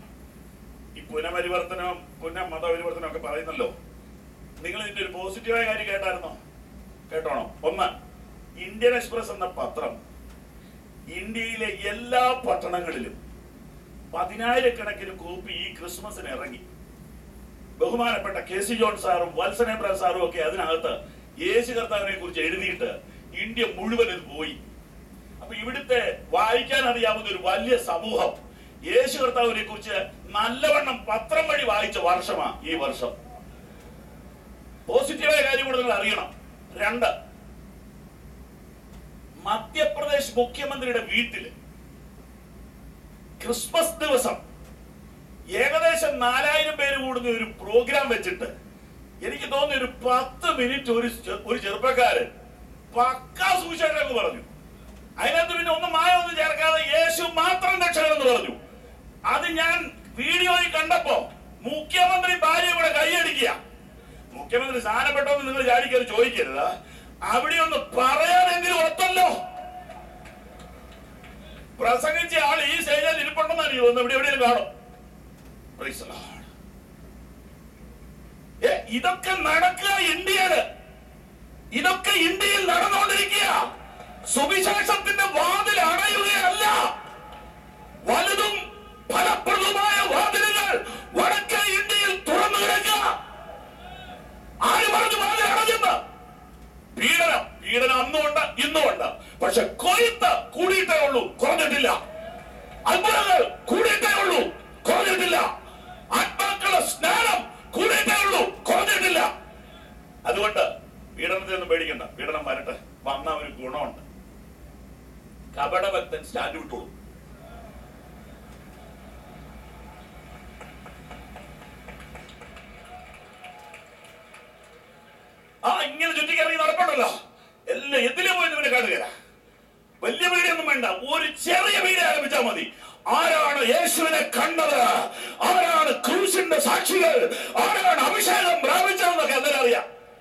ഈ പുനപരിവർത്തനവും പുനഃ മതപരിവർത്തനം ഒക്കെ പറയുന്നല്ലോ നിങ്ങൾ ഇതിന്റെ ഒരു പോസിറ്റീവായ കാര്യം കേട്ടായിരുന്നോ കേട്ടോണോ ഒന്ന് ഇന്ത്യൻ എക്സ്പ്രസ് എന്ന പത്രം ഇന്ത്യയിലെ എല്ലാ പട്ടണങ്ങളിലും പതിനായിരക്കണക്കിന് കോപ്പി ഈ ക്രിസ്മസിന് ഇറങ്ങി ബഹുമാനപ്പെട്ട കെ സി ജോൺ സാറും വത്സനേബ്ര സാറും ഒക്കെ അതിനകത്ത് യേശു കർത്താവിനെ കുറിച്ച് എഴുതിയിട്ട് ഇന്ത്യ മുഴുവൻ ഇത് പോയി അപ്പൊ ഇവിടുത്തെ വായിക്കാൻ അറിയാവുന്ന ഒരു വലിയ സമൂഹം യേശു കർത്താവിനെ കുറിച്ച് നല്ലവണ്ണം പത്രം വഴി വായിച്ച വർഷമാ ഈ വർഷം പോസിറ്റീവായ കാര്യം കൂടെ നിങ്ങൾ അറിയണം രണ്ട് മധ്യപ്രദേശ് മുഖ്യമന്ത്രിയുടെ വീട്ടില് ക്രിസ്മസ് ദിവസം ഏകദേശം നാലായിരം പേര് കൂടുന്ന ഒരു പ്രോഗ്രാം വെച്ചിട്ട് എനിക്ക് തോന്നുന്നു ഒരു പത്ത് മിനിറ്റ് ഒരു ചെ- ഒരു ചെറുപ്പക്കാരൻ പക്കാ സൂചന എന്ന് പറഞ്ഞു അതിനകത്ത് പിന്നെ ഒന്നും മായ ഒന്നും ചേർക്കാതെ യേശു മാത്രം രക്ഷകൻ എന്ന് പറഞ്ഞു അത് ഞാൻ വീഡിയോയിൽ കണ്ടപ്പോ മുഖ്യമന്ത്രി ഭാര്യ കൂടെ കൈയടിക്കുക മുഖ്യമന്ത്രി സ്ഥാനപ്പെട്ടോന്ന് നിങ്ങൾ ചാടിക്കത് ചോദിക്കരുത് അവിടെ ഒന്ന് പറയാനെങ്കിലും ഒത്തല്ലോ പ്രസംഗിച്ച ആൾ ഈ സ്റ്റേജിൽ ഇരിപ്പുണ്ടെന്നാണ് എനിക്ക് തോന്നുന്നത് ഇവിടെ എവിടെയും കാണും Praise the Lord. ഏ, ഇതൊക്കെ നടക്കുക ഇന്ത്യയില് ഇതൊക്കെ ഇന്ത്യയിൽ നടന്നുകൊണ്ടിരിക്കുക സുവിശേഷത്തിന്റെ വാതിൽ അടയുകയല്ല വലുതും ഫലപ്രദമായ വാതിലുകൾ വടക്കേ ഇന്ത്യയിൽ തുറന്നു കിടക്കുക ആര് പറഞ്ഞു വാതിൽ അടഞ്ഞെന്ന് പീഡനം പീഡനം അന്നുമുണ്ട് ഇന്നുമുണ്ട് പക്ഷെ കൊയ്ത്ത് കൂടിയിട്ടേ ഉള്ളൂ കുറഞ്ഞിട്ടില്ല അത്ഭുതങ്ങൾ കൂടിയിട്ടേ ഉള്ളൂ കുറഞ്ഞിട്ടില്ല ആത്മാക്കളുടെ സ്നാനം കൂടിയിട്ടേ ഉള്ളൂ കുറഞ്ഞിട്ടില്ല അതുകൊണ്ട് പീഡനത്തെ ഒന്നും പേടിക്കണ്ട പീഡനം വരട്ടെ വന്ന ഒരു ഗുണമുണ്ട് കപടഭക്തൻ സ്റ്റാൻഡ് വിട്ടോളൂ ആ ഇങ്ങനെ ചുറ്റിക്കിറങ്ങി നടപ്പുണ്ടല്ലോ എല്ലാം എതിലെ പോയി ഇവനെ കാണുകയില്ല വലിയ വീടൊന്നും വേണ്ട ഒരു ചെറിയ വീട് ആരംഭിച്ചാൽ മതി ആരാണ് യേശുവിനെ കണ്ടത് ആരാണ് ക്രൂശിന്റെ സാക്ഷികൾ ആരാണ് അഭിഷേകം പ്രാപിച്ചതെന്നൊക്കെ എന്തെങ്കിലും അറിയാം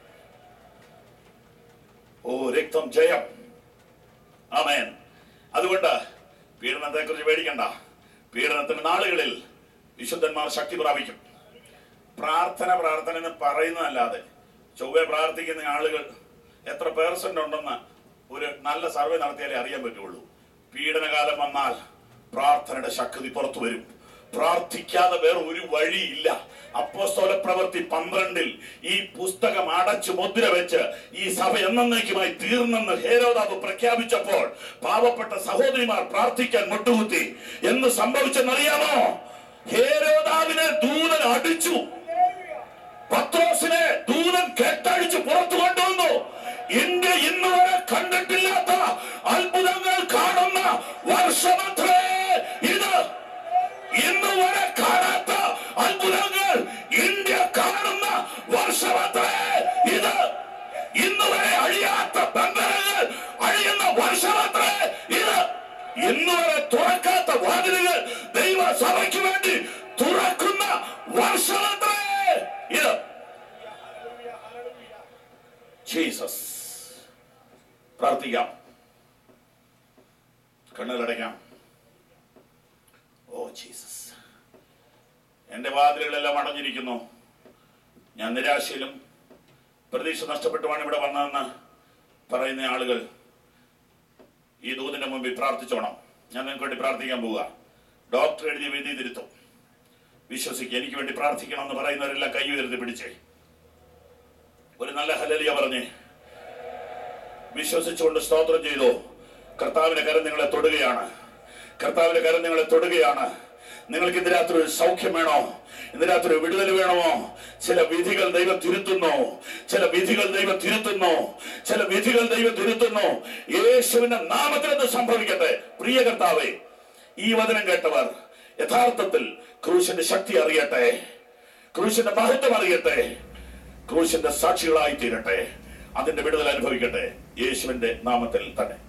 ഓ രക്തം ജയം ആമേൻ അതുകൊണ്ട് പീഡനത്തെ കുറിച്ച് പേടിക്കണ്ട പീഡനത്തിന്റെ നാളുകളിൽ വിശുദ്ധന്മാർ ശക്തി പ്രാപിക്കും പ്രാർത്ഥന പ്രാർത്ഥന എന്ന് പറയുന്നതല്ലാതെ ചൊവ്വെ പ്രാർത്ഥിക്കുന്ന ആളുകൾ എത്ര പേഴ്സൻ്റ് ഉണ്ടെന്ന് ഒരു നല്ല സർവേ നടത്തിയാലേ അറിയാൻ പറ്റുള്ളൂ പീഡനകാലം വന്നാൽ പ്രാർത്ഥനയുടെ ശക്തി പുറത്തു വരും പ്രാർത്ഥിക്കാതെ വേറെ ഒരു വഴിയില്ല അപ്പോസ്തല പ്രവൃത്തി പന്ത്രണ്ടിൽ ഈ പുസ്തകം അടച്ചു മുദ്ര വെച്ച് ഈ സഭ എന്നേക്കുമായി തീർന്നെന്ന് ഹേരോദാവ് പ്രഖ്യാപിച്ചപ്പോൾ പാവപ്പെട്ട സഹോദരിമാർ പ്രാർത്ഥിക്കാൻ മുട്ടുകുത്തി എന്ന് സംഭവിച്ചെന്നറിയാമോ ഹേരോദാവിനെ ദൂതൻ അടിച്ചു പത്രോസിനെ ദൂതൻ കെട്ടഴിച്ച് പുറത്തു കൊണ്ടുവന്നു ഇന്ത്യ ഇന്ന് വരെ കണ്ടിട്ടില്ലാത്ത അത്ഭുതങ്ങൾ കാണുന്ന വർഷമത്രേ ഇത് ഇന്ന് വരെ കാണാത്ത അത്ഭുതങ്ങൾ ഇന്ത്യ കാണുന്ന വർഷമത്രേ ഇത് ഇന്ന് വരെ അഴിയാത്ത ബന്ധനങ്ങൾ അഴിയുന്ന വർഷമത്രേ ഇത് ഇന്ന് വരെ തുറക്കാത്ത വാതിലുകൾ ദൈവ സഭയ്ക്ക് വേണ്ടി തുറക്കുന്ന വർഷമത്രേ ഇത് ജീസസ് പ്രാർത്ഥിക്കാം കണ്ണുകളടയ്ക്കാം ഓ ജീസസ് എന്റെ വാതിലുകളെല്ലാം അടഞ്ഞിരിക്കുന്നു ഞാൻ നിരാശയിലും പ്രതീക്ഷ നഷ്ടപ്പെട്ടുമാണ് ഇവിടെ വന്നതെന്ന് പറയുന്ന ആളുകൾ ഈ ദൂതിന്റെ മുമ്പിൽ പ്രാർത്ഥിച്ചോണം ഞാൻ നിങ്ങൾക്ക് വേണ്ടി പ്രാർത്ഥിക്കാൻ പോവുക ഡോക്ടർ എഴുതിയ വിധി തിരുത്തും വിശ്വസിക്കുക എനിക്ക് വേണ്ടി പ്രാർത്ഥിക്കണം എന്ന് പറയുന്നവരെല്ലാം കൈ ഉയർത്തി പിടിച്ചേ ഒരു നല്ല ഹലലിയ പറഞ്ഞേ വിശ്വസിച്ചുകൊണ്ട് സ്തോത്രം ചെയ്തു കർത്താവിന്റെ കരം നിങ്ങളെ തൊടുകയാണ് കർത്താവിന്റെ കരം നിങ്ങളെ തൊടുകയാണ് നിങ്ങൾക്ക് ഇന്ന് രാത്രി ഒരു സൗഖ്യം വേണോ ഇന്ന് രാത്രി ഒരു വിടുതൽ വേണമോ ചില വിധികൾ ദൈവം തിരുത്തുന്നു ചില വിധികൾ ദൈവം തിരുത്തുന്നു ചില വിധികൾ ദൈവം തിരുത്തുന്നു യേശുവിന്റെ നാമത്തിൽ അത് സംഭവിക്കട്ടെ പ്രിയ കർത്താവേ ഈ വചനം കേട്ടവർ യഥാർത്ഥത്തിൽ ക്രൂശിന്റെ ശക്തി അറിയട്ടെ ക്രൂശിന്റെ മഹത്വം അറിയട്ടെ ക്രൂശിന്റെ സാക്ഷികളായി തീരട്ടെ അതിന്റെ വിടുതൽ അനുഭവിക്കട്ടെ യേശുവിന്റെ നാമത്തിൽ തന്നെ